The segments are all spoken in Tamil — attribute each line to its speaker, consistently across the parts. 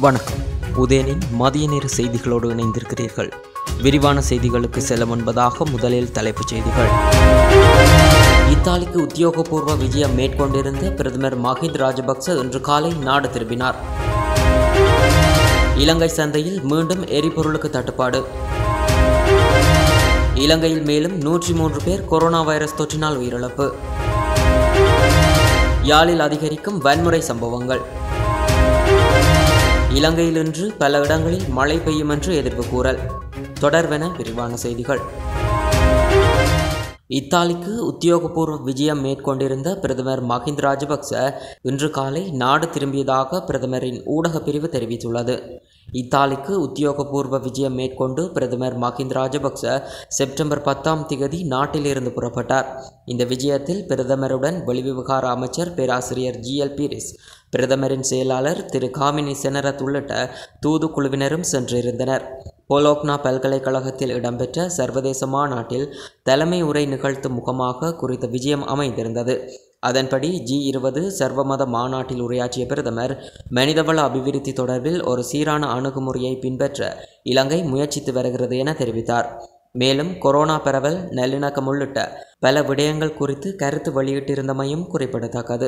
Speaker 1: வணக்கம் உதயனின் மதிய நேர செய்திகளோடு இணைந்திருக்கிறீர்கள் விரிவான செய்திகளுக்கு செல்ல முன்பதாக முதலில் தலைப்புச் செய்திகள் இத்தாலிக்கு உத்தியோகபூர்வ விஜயம் மேற்கொண்டிருந்த பிரதமர் மஹிந்த ராஜபக்ச இன்று காலை நாடு திரும்பினார் இலங்கை சந்தையில் மீண்டும் எரிபொருளுக்கு தட்டுப்பாடு இலங்கையில் மேலும் நூற்றி மூன்று பேர் கொரோனா வைரஸ் தொற்றினால் உயிரிழப்பு யாழில் அதிகரிக்கும் வன்முறை சம்பவங்கள் இலங்கையில் இன்று பல இடங்களில் மழை பெய்யும் என்று எதிர்ப்பு கூறல் தொடர்வென விரிவான செய்திகள் இத்தாலிக்கு உத்தியோகபூர்வ விஜயம் மேற்கொண்டிருந்த பிரதமர் மஹிந்த ராஜபக்ச இன்று காலை நாடு திரும்பியதாக பிரதமரின் ஊடகப் பிரிவு தெரிவித்துள்ளது இத்தாலிக்கு உத்தியோகபூர்வ விஜயம் மேற்கொண்டு பிரதமர் மஹிந்த ராஜபக்ச செப்டம்பர் பத்தாம் திகதி நாட்டிலிருந்து புறப்பட்டார் இந்த விஜயத்தில் பிரதமருடன் வெளிவிவகார அமைச்சர் பேராசிரியர் ஜி எல் பீரிஸ் பிரதமரின் செயலாளர் திரு காமினி செனரத் உள்ளிட்ட தூதுக்குழுவினரும் சென்றிருந்தனர் போலோக்னா பல்கலைக்கழகத்தில் இடம்பெற்ற சர்வதேச மாநாட்டில் தலைமை உரை நிகழ்த்தும் முகமாக குறித்த விஜயம் அமைந்திருந்தது அதன்படி ஜி இருபது சர்வமத மாநாட்டில் உரையாற்றிய பிரதமர் மனிதவள அபிவிருத்தி தொடர்பில் ஒரு சீரான அணுகுமுறையை பின்பற்ற இலங்கை முயற்சித்து வருகிறது என தெரிவித்தார் மேலும் கொரோனா பரவல் நல்லிணக்கம் உள்ளிட்ட பல விடயங்கள் குறித்து கருத்து வெளியிட்டிருந்தமையும் குறிப்பிடத்தக்கது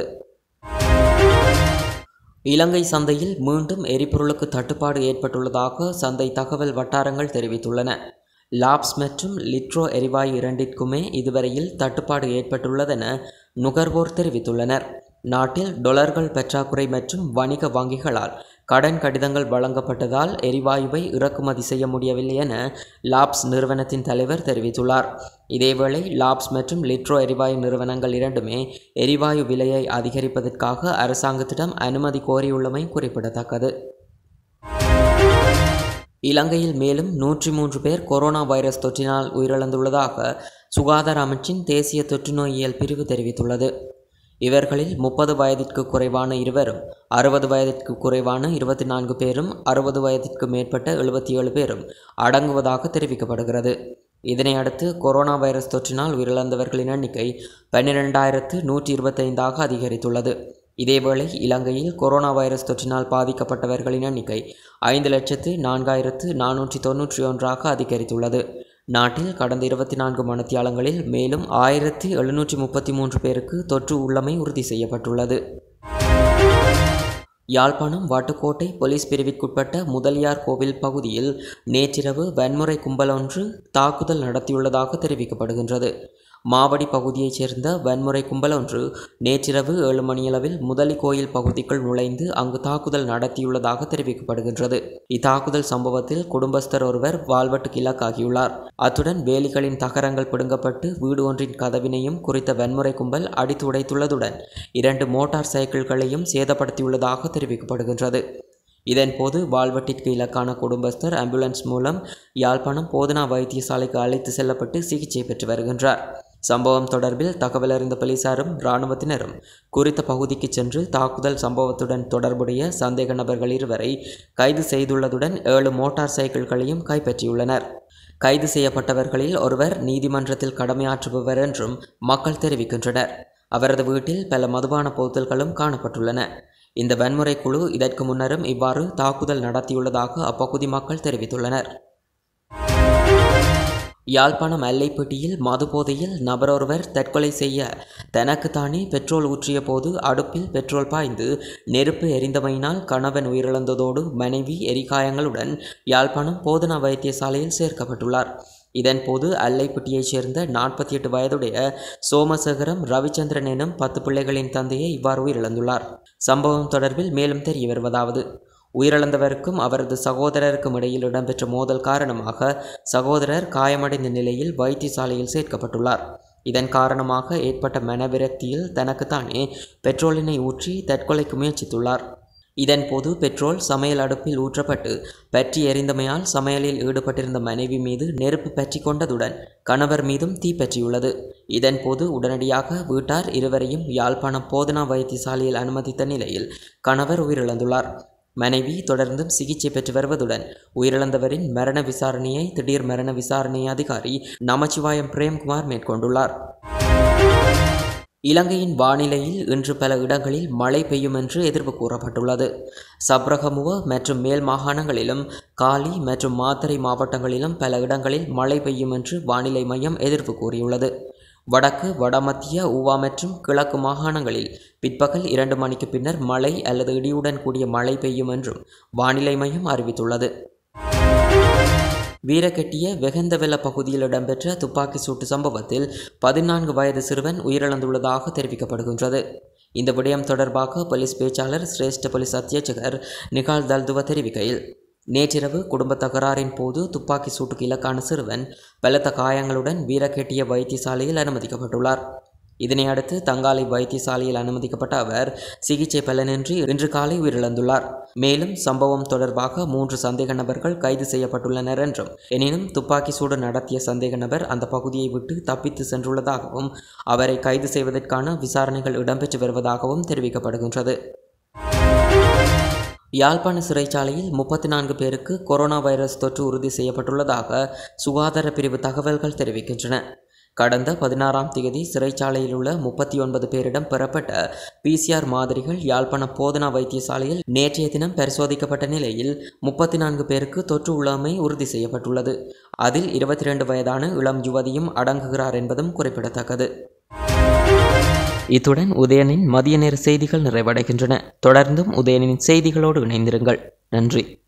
Speaker 1: இலங்கை சந்தையில் மீண்டும் எரிபொருளுக்கு தட்டுப்பாடு ஏற்பட்டுள்ளதாக சந்தை தகவல் வட்டாரங்கள் தெரிவித்துள்ளன லாப்ஸ் மற்றும் லிட்ரோ எரிவாயு இரண்டிற்குமே இதுவரையில் தட்டுப்பாடு ஏற்பட்டுள்ளதென நுகர்வோர் தெரிவித்துள்ளனர் நாட்டில் டொலர்கள் பற்றாக்குறை மற்றும் வணிக வங்கிகளால் கடன் கடிதங்கள் வழங்கப்பட்டதால் எரிவாயுவை இறக்குமதி செய்ய முடியவில்லை என லாப்ஸ் நிறுவனத்தின் தலைவர் தெரிவித்துள்ளார் இதேவேளை லாப்ஸ் மற்றும் லிட்ரோ எரிவாயு நிறுவனங்கள் இரண்டுமே எரிவாயு விலையை அதிகரிப்பதற்காக அரசாங்கத்திடம் அனுமதி கோரியுள்ளமை குறிப்பிடத்தக்கது இலங்கையில் மேலும் நூற்றி மூன்று பேர் கொரோனா வைரஸ் தொற்றினால் உயிரிழந்துள்ளதாக சுகாதார அமைச்சின் தேசிய தொற்றுநோயியல் பிரிவு தெரிவித்துள்ளது இவர்களில் முப்பது வயதிற்கு குறைவான இருவரும் அறுபது வயதிற்கு குறைவான இருபத்தி நான்கு பேரும் அறுபது வயதிற்கு மேற்பட்ட எழுபத்தி ஏழு பேரும் அடங்குவதாக தெரிவிக்கப்படுகிறது இதனையடுத்து கொரோனா வைரஸ் தொற்றினால் உயிரிழந்தவர்களின் எண்ணிக்கை பன்னிரெண்டாயிரத்து நூற்றி இருபத்தைந்தாக அதிகரித்துள்ளது இதேவேளை இலங்கையில் கொரோனா வைரஸ் தொற்றினால் பாதிக்கப்பட்டவர்களின் எண்ணிக்கை ஐந்து லட்சத்து நான்காயிரத்து நானூற்றி தொன்னூற்றி ஒன்றாக அதிகரித்துள்ளது நாட்டில் கடந்த இருபத்தி நான்கு மணித்தியாலங்களில் மேலும் ஆயிரத்தி எழுநூற்றி முப்பத்தி மூன்று பேருக்கு தொற்று உள்ளமை உறுதி செய்யப்பட்டுள்ளது யாழ்ப்பாணம் வட்டுக்கோட்டை போலீஸ் பிரிவிற்குட்பட்ட முதலியார் கோவில் பகுதியில் நேற்றிரவு வன்முறை கும்பல் ஒன்று தாக்குதல் நடத்தியுள்ளதாக தெரிவிக்கப்படுகின்றது மாவடி பகுதியைச் சேர்ந்த வன்முறை கும்பல் ஒன்று நேற்றிரவு ஏழு மணியளவில் முதலி கோயில் பகுதிக்குள் நுழைந்து அங்கு தாக்குதல் நடத்தியுள்ளதாக தெரிவிக்கப்படுகின்றது இத்தாக்குதல் சம்பவத்தில் குடும்பஸ்தர் ஒருவர் வாழ்வட்டுக்கு இலக்காகியுள்ளார் அத்துடன் வேலிகளின் தகரங்கள் பிடுங்கப்பட்டு வீடு ஒன்றின் கதவினையும் குறித்த வன்முறை கும்பல் அடித்து உடைத்துள்ளதுடன் இரண்டு மோட்டார் சைக்கிள்களையும் சேதப்படுத்தியுள்ளதாக தெரிவிக்கப்படுகின்றது இதன்போது வாழ்வட்டிற்கு இலக்கான குடும்பஸ்தர் ஆம்புலன்ஸ் மூலம் யாழ்ப்பாணம் போதனா வைத்தியசாலைக்கு அழைத்து செல்லப்பட்டு சிகிச்சை பெற்று வருகின்றார் சம்பவம் தொடர்பில் தகவல் அறிந்த போலீசாரும் இராணுவத்தினரும் குறித்த பகுதிக்கு சென்று தாக்குதல் சம்பவத்துடன் தொடர்புடைய சந்தேக நபர்கள் இருவரை கைது செய்துள்ளதுடன் ஏழு மோட்டார் சைக்கிள்களையும் கைப்பற்றியுள்ளனர் கைது செய்யப்பட்டவர்களில் ஒருவர் நீதிமன்றத்தில் கடமையாற்றுபவர் என்றும் மக்கள் தெரிவிக்கின்றனர் அவரது வீட்டில் பல மதுபான போத்தல்களும் காணப்பட்டுள்ளன இந்த வன்முறை குழு இதற்கு முன்னரும் இவ்வாறு தாக்குதல் நடத்தியுள்ளதாக அப்பகுதி மக்கள் தெரிவித்துள்ளனர் யாழ்ப்பாணம் எல்லைப்பட்டியில் மதுபோதையில் நபரொருவர் தற்கொலை செய்ய தனக்குத்தானே பெட்ரோல் ஊற்றிய போது அடுப்பில் பெட்ரோல் பாய்ந்து நெருப்பு எரிந்தமையினால் கணவன் உயிரிழந்ததோடு மனைவி எரிகாயங்களுடன் யாழ்ப்பாணம் போதனா வைத்தியசாலையில் சேர்க்கப்பட்டுள்ளார் இதன்போது அல்லைப்பட்டியைச் சேர்ந்த நாற்பத்தி எட்டு வயதுடைய சோமசேகரம் ரவிச்சந்திரன் எனும் பத்து பிள்ளைகளின் தந்தையை இவ்வாறு உயிரிழந்துள்ளார் சம்பவம் தொடர்பில் மேலும் தெரிய வருவதாவது உயிரிழந்தவருக்கும் அவரது சகோதரருக்கும் இடையில் இடம்பெற்ற மோதல் காரணமாக சகோதரர் காயமடைந்த நிலையில் வைத்தியசாலையில் சேர்க்கப்பட்டுள்ளார் இதன் காரணமாக ஏற்பட்ட மனவிரக்தியில் தனக்குத்தானே பெட்ரோலினை ஊற்றி தற்கொலைக்கு முயற்சித்துள்ளார் இதன்போது பெட்ரோல் சமையல் அடுப்பில் ஊற்றப்பட்டு பற்றி எரிந்தமையால் சமையலில் ஈடுபட்டிருந்த மனைவி மீது நெருப்பு பற்றி கொண்டதுடன் கணவர் மீதும் தீ பற்றியுள்ளது இதன்போது உடனடியாக வீட்டார் இருவரையும் யாழ்ப்பாணம் போதனா வைத்தியசாலையில் அனுமதித்த நிலையில் கணவர் உயிரிழந்துள்ளார் மனைவி தொடர்ந்தும் சிகிச்சை பெற்று வருவதுடன் உயிரிழந்தவரின் மரண விசாரணையை திடீர் மரண விசாரணை அதிகாரி நமச்சிவாயம் பிரேம்குமார் மேற்கொண்டுள்ளார் இலங்கையின் வானிலையில் இன்று பல இடங்களில் மழை பெய்யும் என்று எதிர்ப்பு கூறப்பட்டுள்ளது சப்ரகமுவ மற்றும் மேல் மாகாணங்களிலும் காலி மற்றும் மாத்தறை மாவட்டங்களிலும் பல இடங்களில் மழை பெய்யும் என்று வானிலை மையம் எதிர்ப்பு கூறியுள்ளது வடக்கு வடமத்திய ஊவா மற்றும் கிழக்கு மாகாணங்களில் பிற்பகல் இரண்டு மணிக்கு பின்னர் மழை அல்லது இடியுடன் கூடிய மழை பெய்யும் என்றும் வானிலை மையம் அறிவித்துள்ளது வீரகெட்டிய வெகந்தவெல்ல பகுதியில் இடம்பெற்ற துப்பாக்கி சூட்டு சம்பவத்தில் பதினான்கு வயது சிறுவன் உயிரிழந்துள்ளதாக தெரிவிக்கப்படுகின்றது இந்த விடயம் தொடர்பாக போலீஸ் பேச்சாளர் சிரேஷ்ட போலீஸ் அத்தியட்சகர் நிகால் தல்துவ தெரிவிக்கையில் நேற்றிரவு குடும்ப தகராறின் போது துப்பாக்கி சூட்டுக்கு இலக்கான சிறுவன் பலத்த காயங்களுடன் வீரகெட்டிய வைத்தியசாலையில் அனுமதிக்கப்பட்டுள்ளார் இதனை அடுத்து தங்காலை வைத்தியசாலையில் அனுமதிக்கப்பட்ட அவர் சிகிச்சை பலனின்றி இன்று காலை உயிரிழந்துள்ளார் மேலும் சம்பவம் தொடர்பாக மூன்று சந்தேக நபர்கள் கைது செய்யப்பட்டுள்ளனர் என்றும் எனினும் துப்பாக்கி சூடு நடத்திய சந்தேக நபர் அந்த பகுதியை விட்டு தப்பித்து சென்றுள்ளதாகவும் அவரை கைது செய்வதற்கான விசாரணைகள் இடம்பெற்று வருவதாகவும் தெரிவிக்கப்படுகின்றது யாழ்ப்பாண சிறைச்சாலையில் முப்பத்தி நான்கு பேருக்கு கொரோனா வைரஸ் தொற்று உறுதி செய்யப்பட்டுள்ளதாக சுகாதார பிரிவு தகவல்கள் தெரிவிக்கின்றன கடந்த பதினாறாம் தேதி சிறைச்சாலையில் உள்ள முப்பத்தி ஒன்பது பேரிடம் பெறப்பட்ட பிசிஆர் மாதிரிகள் யாழ்ப்பாண போதனா வைத்தியசாலையில் நேற்றைய தினம் பரிசோதிக்கப்பட்ட நிலையில் முப்பத்தி நான்கு பேருக்கு தொற்று உள்ளமை உறுதி செய்யப்பட்டுள்ளது அதில் இருபத்தி ரெண்டு வயதான இளம் யுவதியும் அடங்குகிறார் என்பதும் குறிப்பிடத்தக்கது இத்துடன் உதயனின் மதிய நேர செய்திகள் நிறைவடைகின்றன தொடர்ந்தும் உதயனின் செய்திகளோடு இணைந்திருங்கள் நன்றி